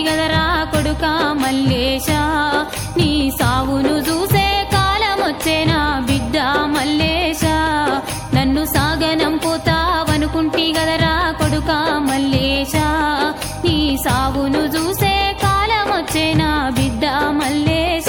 గదరా కొడుక మల్లేశ నీ సావును చూసే కాలమొచ్చేనా బిడ్డ మల్లేశ నన్ను సాగనం పోతావనుకుంటి గదరా కొడుక మల్లేశ నీ సావును చూసే కాలమొచ్చేనా బిడ్డ మల్లేశ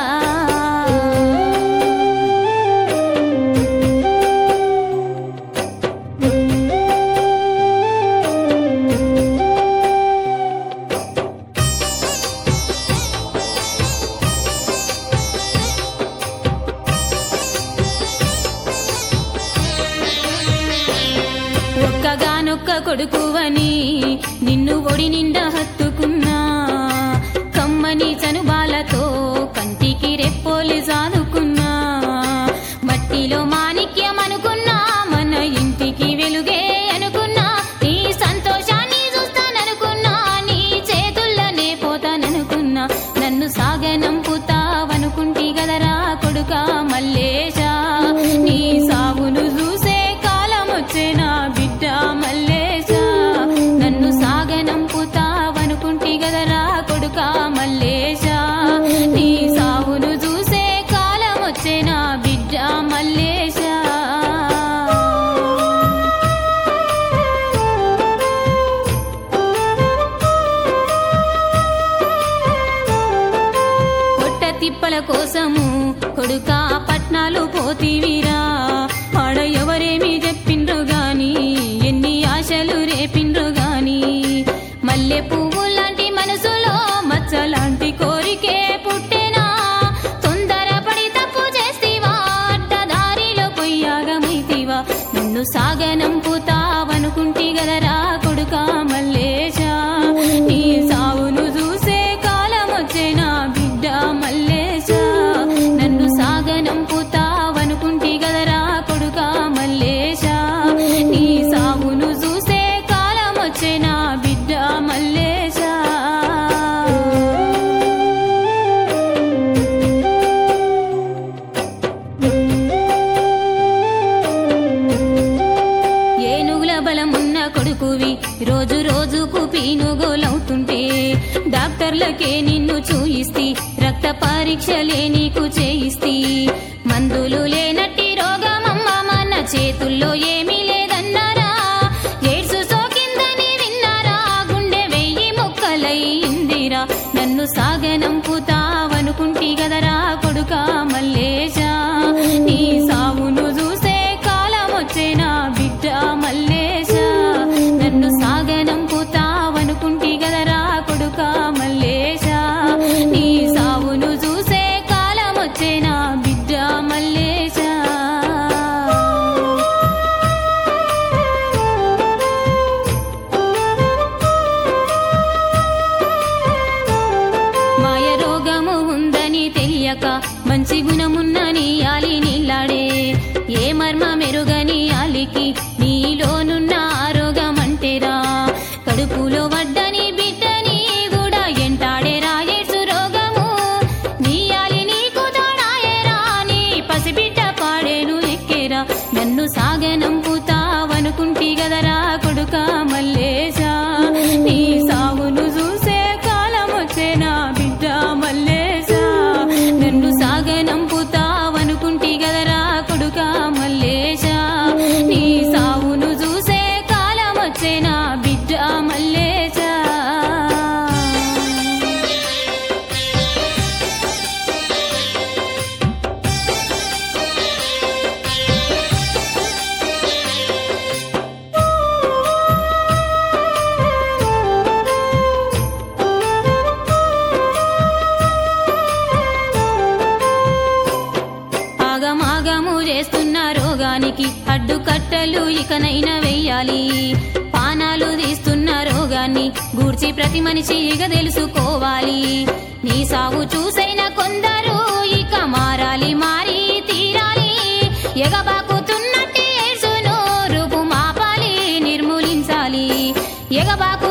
ఒక్కగానొక్క కొడుకువని నిన్ను ఒడి నిండా హత్తుకున్నా కమ్మని చనుబాలతో కంటికి రెప్పోలి సాదుకున్నా మట్టిలో మాణిక్యం అనుకున్నా మన ఇంటికి వెలుగే అనుకున్నా నీ సంతోషాన్ని చూస్తాననుకున్నా నీ చేతుల్లోనే పోతాననుకున్నా నన్ను సాగనంపుతావనుకుంటి గదరా కొడుక మల్లేశ నీ సావును చూసే కాలమొచ్చేనా బిడ్డ మల్లేశ నన్ను సాగనంపుతావనుకుంటి గదరా కొడుక మల్లేశ నీ సావును చూసే కాలమొచ్చేనా బిడ్డ మల్లేశ పొట్ట తిప్పల కోసము కొడుక పట్నాలు పోతివిరా ఆడ ఎవరేమి చెప్పిండ్రు గాని ఎన్ని ఆశలు రేపిండ్రు గాని మల్లె పువ్వు లాంటి మనసులో మచ్చలాంటి కోరికే పుట్టెనా తొందరపడి తప్పు చేస్తీవా అడ్డదారిలో పొయ్యాగమైతివా నన్ను సాగనంపుతావనుకుంటి గదరా కొడుక మల్లేశ నీ సావును చూసే కాలమొచ్చేనా బిడ్డ మల్లేశ నన్ను సాగనంపుతావనుకుంటి గదరా కొడుక మల్లేశ నీ సావును చూసే కాలమొచ్చేనా బిడ్డ మల్లేశ ఏనుగుల బలమున్న కొడుకువి రోజు రోజుకు పీనుగోలవుతుంటే డాక్టర్లకే నిన్ను చూయిస్తి రక్త పరీక్షలే నీకు చేయిస్తి మందులు లేనట్టి రోగమమ్మ మన చేతుల్లో ఏమీ లేదన్నారా ఎయిడ్స్ సోకిందని విన్నారా గుండె వెయ్యి ముక్కలయ్యిందిరా నన్ను సాగనంపుతావనుకుంటి గదరా కొడుక మల్లేశ నీ సావును చూసే కాలమొచ్చేనా బిడ్డ మల్లేశ నన్ను సాగనంపుతావనుకుంటి గదరా కొడుక మల్లేశ నీ సావును చూసే కాలమొచ్చేనా బిడ్డ మల్లేశ మాయ రోగము ఉందని తెలియక మంచి గుణమున్న నీ ఆలి నీలాడే ఏ మర్మ మెరుగని ఆలికి నీలోనున్న ఆరోగమంటేరా కడుపులో వడ్డని బిడ్డని కూడా ఎంటాడే రాయేసు రోగము నీ ఆలి నీకు తోడాయరా నీ పసిబిడ్డ పాడేను ఎక్కేరా నన్ను సాగనంపుతావనుకుంటి గదరా కొడుక మల్లేశ నీ సావును చూసే కాలమొచ్చేనా బిడ్డ మల్లేశ నన్ను సాగనంపుతావనుకుంటి గదరా కొడుక మల్లేశ నీ సావును చూసే కాలమొచ్చేనా బిడ్డ మల్లేశ ఆగమాగము చేస్తున్న రోగానికి అడ్డుకట్టలు ఇకనైనా వెయ్యాలి పానాలు తీస్తున్న రోగాన్ని గూర్చి ప్రతి మనిషి ఇక తెలుసుకోవాలి నీ సాగు చూసైన కొందరు ఇక మారాలి మారి తీరాలి ఎగబాకుతున్నట్టు యేసును రూపు మాపాలి నిర్మూలించాలి ఎగబాకు